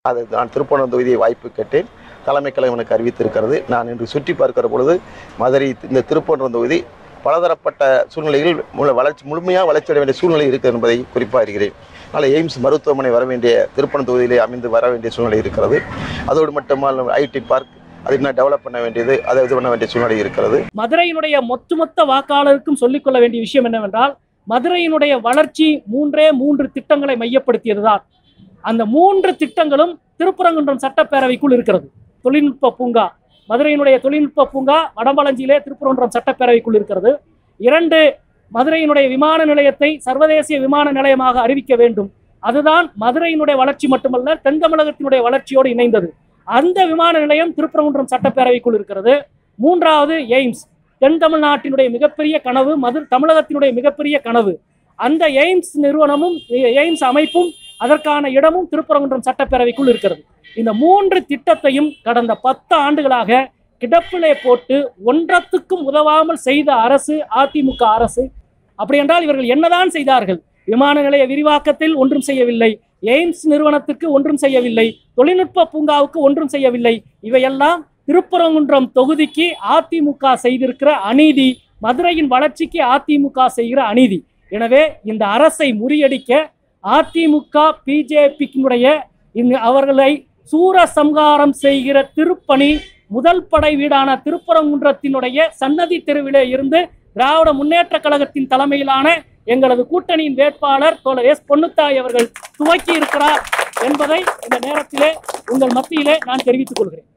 அதை நான் திருப்பணம் தொகுதியை வாய்ப்பு கேட்டேன் தலைமை கழகம் எனக்கு அறிவித்திருக்கிறது நான் இன்று சுற்றி பார்க்கிற பொழுது மதுரை இந்த திருப்பணம் தொகுதி பலதரப்பட்ட சூழ்நிலையில் முழு வளர்ச்சி முழுமையாக வளர்ச்சியடைய வேண்டிய சூழ்நிலை இருக்குது என்பதை குறிப்பாக இருக்கிறேன் அதனால் எய்ம்ஸ் மருத்துவமனை வர வேண்டிய திருப்பணம் தொகுதியிலே அமைந்து வர வேண்டிய சூழ்நிலை இருக்கிறது அதோடு மட்டுமல்ல ஐடி பார்க் அதை இன்னும் டெவலப் பண்ண வேண்டியது அதை இது பண்ண வேண்டிய சூழ்நிலை இருக்கிறது மதுரையினுடைய ஒட்டுமொத்த வாக்காளருக்கும் சொல்லிக்கொள்ள வேண்டிய விஷயம் என்னவென்றால் மதுரையினுடைய வளர்ச்சி மூன்றே மூன்று திட்டங்களை மையப்படுத்தியதுதான் அந்த மூன்று திட்டங்களும் திருப்பரங்குன்றம் சட்டப்பேரவைக்குள் இருக்கிறது தொழில்நுட்ப பூங்கா மதுரையினுடைய தொழில்நுட்ப பூங்கா வடமலஞ்சியிலே திருப்பரங்குன்றம் சட்டப்பேரவைக்குள் இருக்கிறது இரண்டு மதுரையினுடைய விமான நிலையத்தை சர்வதேச விமான நிலையமாக அறிவிக்க வேண்டும் அதுதான் மதுரையினுடைய வளர்ச்சி மட்டுமல்ல தென் தமிழகத்தினுடைய வளர்ச்சியோடு இணைந்தது அந்த விமான நிலையம் திருப்பரங்குன்றம் சட்டப்பேரவைக்குள் இருக்கிறது மூன்றாவது எய்ம்ஸ் தென் தமிழ்நாட்டினுடைய மிகப்பெரிய கனவு மது தமிழகத்தினுடைய மிகப்பெரிய கனவு அந்த எய்ம்ஸ் நிறுவனமும் எய்ம்ஸ் அமைப்பும் அதற்கான இடமும் திருப்பரங்குன்றம் சட்டப்பேரவைக்குள் இருக்கிறது இந்த மூன்று திட்டத்தையும் கடந்த பத்து ஆண்டுகளாக கிடப்பிலே போட்டு ஒன்றத்துக்கும் உதவாமல் செய்த அரசு அதிமுக அரசு அப்படி என்றால் இவர்கள் என்னதான் செய்தார்கள் விமான நிலைய விரிவாக்கத்தில் ஒன்றும் செய்யவில்லை எய்ம்ஸ் நிறுவனத்துக்கு ஒன்றும் செய்யவில்லை தொழில்நுட்ப பூங்காவுக்கு ஒன்றும் செய்யவில்லை இவையெல்லாம் திருப்பரங்குன்றம் தொகுதிக்கு அதிமுக செய்திருக்கிற அநீதி மதுரையின் வளர்ச்சிக்கு அதிமுக செய்கிற அநீதி எனவே இந்த அரசை முறியடிக்க அதிமுக பிஜேபியினுடைய அவர்களை சூரசம்ஹாரம் செய்கிற திருப்பணி முதல் படை வீடான திருப்பரங்குன்றத்தினுடைய சன்னதி தெருவிலே இருந்து திராவிட முன்னேற்ற கழகத்தின் தலைமையிலான எங்களது கூட்டணியின் வேட்பாளர் தோழர் எஸ் பொன்னுத்தாய் அவர்கள் துவக்கி இருக்கிறார் என்பதை இந்த நேரத்திலே உங்கள் மத்தியிலே நான் தெரிவித்துக் கொள்கிறேன்